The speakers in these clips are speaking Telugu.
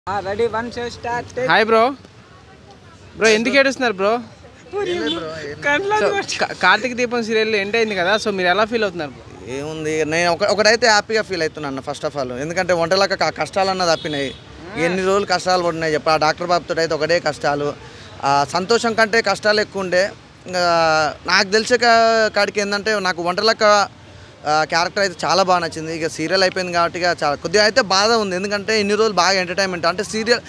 Ready one show start hi bro bro ఎందుకు ఏడుస్తున్నారు బ్రో సో కా- కార్తీక దీపం సీరియల్ ఎండ్ అయింది కదా సో మీరు ఎలా ఫీల్ అవుతున్నారు bro? ఏముంది నేను ఒక ఒకటైతే హ్యాపీగా ఫీల్ అవుతున్నాను ఫస్ట్ ఆఫ్ ఆల్ ఎందుకంటే వంటలకు ఆ కష్టాలు అన్నది తప్పినాయి ఎన్ని రోజులు కష్టాలు పడినాయి చెప్పి ఆ డాక్టర్ బాబుతో అయితే ఒకటే కష్టాలు ఆ సంతోషం కంటే కష్టాలు ఎక్కువ ఉండే ఇంకా నాకు తెలిసే కా- కాడికి ఏంటంటే నాకు వంటలక్క క్యారెక్టర్ అయితే చాలా బాగా నచ్చింది ఇక సీరియల్ అయిపోయింది కాబట్టి ఇక చాలా కొద్దిగా అయితే బాధ ఉంది ఎందుకంటే ఇన్ని రోజులు బాగా ఎంటర్టైన్మెంట్ అంటే సీరియల్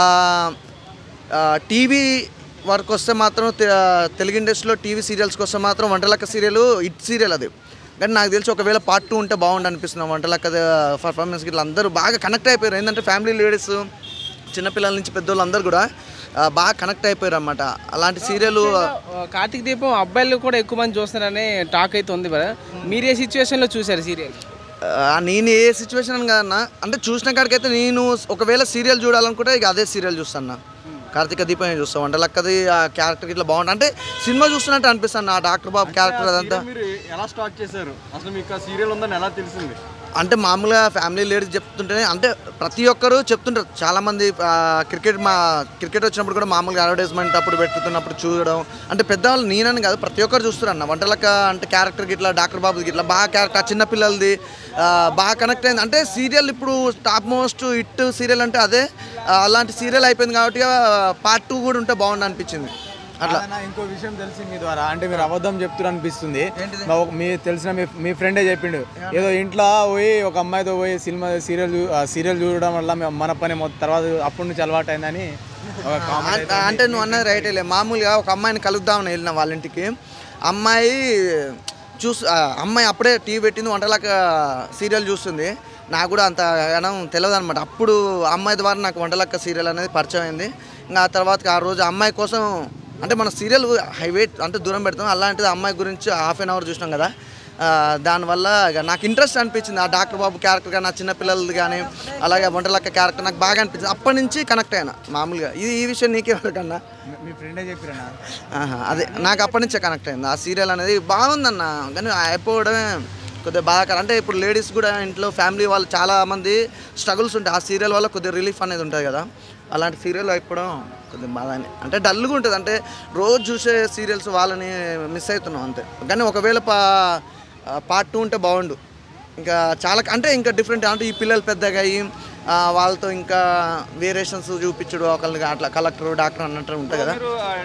టీవీ వరకు వస్తే మాత్రం తె- తెలుగు ఇండస్ట్రీలో టీవీ సీరియల్స్కి వస్తే మాత్రం వంటలక్క సీరియల్ హిట్ సీరియల్ అది కానీ నాకు తెలిసి ఒకవేళ పార్ట్ టూ ఉంటే బాగుండు అనిపిస్తుంది వంటలక్క పర్ఫార్మెన్స్ ఇట్లా అందరూ బాగా కనెక్ట్ అయిపోయారు ఏంటంటే ఫ్యామిలీ లేడీస్ చిన్నపిల్లల నుంచి పెద్దోళ్ళు అందరూ కూడా ఆ, బాగా కనెక్ట్ అయిపోయారు అన్నమాట అలాంటి సీరియల్ ఆ, కార్తీక దీపం అబ్బాయిలు కూడా ఎక్కువ మంది చూస్తున్నారని టాక్ అయితే ఉంది కదా మీరు ఏ సిచ్యువేషన్లో చూసారు సీరియల్ నేను ఏ సిచ్యువేషన్ కదన్నా అంటే చూసిన కాడికైతే నేను ఒకవేళ సీరియల్ చూడాలనుకుంటే ఇక అదే సీరియల్ చూస్తాను కార్తీక దీపమే చూస్తాం వంటలక్కది ఆ క్యారెక్టర్ ఇట్లా బాగుంటుంది అంటే సినిమా చూస్తున్నట్టు అనిపిస్తాను ఆ డాక్టర్ బాబు క్యారెక్టర్ అదంతా మీరు ఎలా స్టార్ట్ చేశారు అసలు మీకు ఆ సీరియల్ ఉందని ఎలా తెలిసింది అంటే మామూలుగా ఫ్యామిలీ లేడీస్ చెప్తుంటేనే అంటే ప్రతి ఒక్కరు చెప్తుంటారు చాలామంది ఆ, క్రికెట్ మా క్రికెట్ వచ్చినప్పుడు కూడా మామూలుగా అడ్వర్టైజ్మెంట్ అప్పుడు పెట్టుతున్నప్పుడు చూడడం అంటే పెద్దవాళ్ళు నేనని కాదు ప్రతి ఒక్కరు చూస్తారు అన్న వంటలక అంటే క్యారెక్టర్ గిట్లా డాక్టర్ బాబు గిట్లా బాగా క్యారెక్టర్ ఆ చిన్న పిల్లలది ఆ, బాగా కనెక్ట్ అయింది అంటే సీరియల్ ఇప్పుడు టాప్ మోస్ట్ హిట్ సీరియల్ అంటే అదే ఆ, అలాంటి సీరియల్ అయిపోయింది కాబట్టి పార్ట్ టూ కూడా ఉంటే బాగుండు అనిపించింది అట్లా నా ఇంకో విషయం తెలిసి మీ ద్వారా అంటే మీరు అబద్ధం చెప్తున్నారు అనిపిస్తుంది మా ఒక- మీ తెలిసిన మీ మీ ఫ్రెండే చెప్పిండు ఏదో ఇంట్లో పోయి ఒక అమ్మాయితో పోయి సినిమా సీరియల్ చూ- ఆ సీరియల్ చూడడం వల్ల మేము మన పని మొత్తం తర్వాత అప్పటి నుంచి అలవాటు అయిందని ఒక కామెంట్ అంటే- అంటే నువ్వు అన్నది రైట్ లే మామూలుగా ఒక అమ్మాయిని కలుద్దామని వెళ్ళిన వాళ్ళ ఇంటికి అమ్మాయి చూస్ ఆ, అమ్మాయి అప్పుడే టీవీ పెట్టింది వంటలక సీరియల్ చూస్తుంది నాకు కూడా అంత గనం తెలియదు అనమాట అప్పుడు అమ్మాయి ద్వారా నాకు వంటలక్క సీరియల్ అనేది పరిచయం అయింది ఇంకా ఆ తర్వాత ఆ రోజు అమ్మాయి కోసం అంటే మన సీరియల్ హైవే అంటే దూరం పెడతాం అలాంటిది అమ్మాయి గురించి హాఫ్ అన్ అవర్ చూసినాం కదా ఆ, దానివల్ల ఇక నాకు ఇంట్రెస్ట్ అనిపించింది ఆ డాక్టర్ బాబు క్యారెక్టర్ కానీ నా చిన్న పిల్లలది కానీ అలాగే వంటలక్క క్యారెక్టర్ నాకు బాగా అనిపించింది అప్పటి నుంచి కనెక్ట్ అయినా మామూలుగా ఇది ఈ విషయం నీకేమన్నా మీ ఫ్రెండే చెప్పిరన్నా ఆహా, అదే నాకు అప్పటి నుంచే కనెక్ట్ అయింది ఆ సీరియల్ అనేది బాగుందన్న కానీ అయిపోవడమే కొద్దిగా బాగా అంటే ఇప్పుడు లేడీస్ కూడా ఇంట్లో ఫ్యామిలీ వాళ్ళు చాలా మంది స్ట్రగుల్స్ ఉంటాయి ఆ సీరియల్ వల్ల కొద్దిగా రిలీఫ్ అనేది ఉంటుంది కదా అలాంటి సీరియల్ అయిపోవడం కొద్దిగా బాధ అని అంటే డల్గా ఉంటుంది అంటే రోజు చూసే సీరియల్స్ వాళ్ళని మిస్ అవుతున్నాం అంతే కానీ ఒకవేళ పా పార్ట్ టూ ఉంటే బాగుండు ఇంకా చాలా అంటే ఇంకా డిఫరెంట్ అంటే ఈ పిల్లలు పెద్దగా అయ్యి ఆ, వాళ్ళతో ఇంకా వేరియేషన్స్ చూపించడు ఒకళ్ళకి అట్లా కలెక్టర్ డాక్టర్ అన్నట్టు ఉంటుంది కదా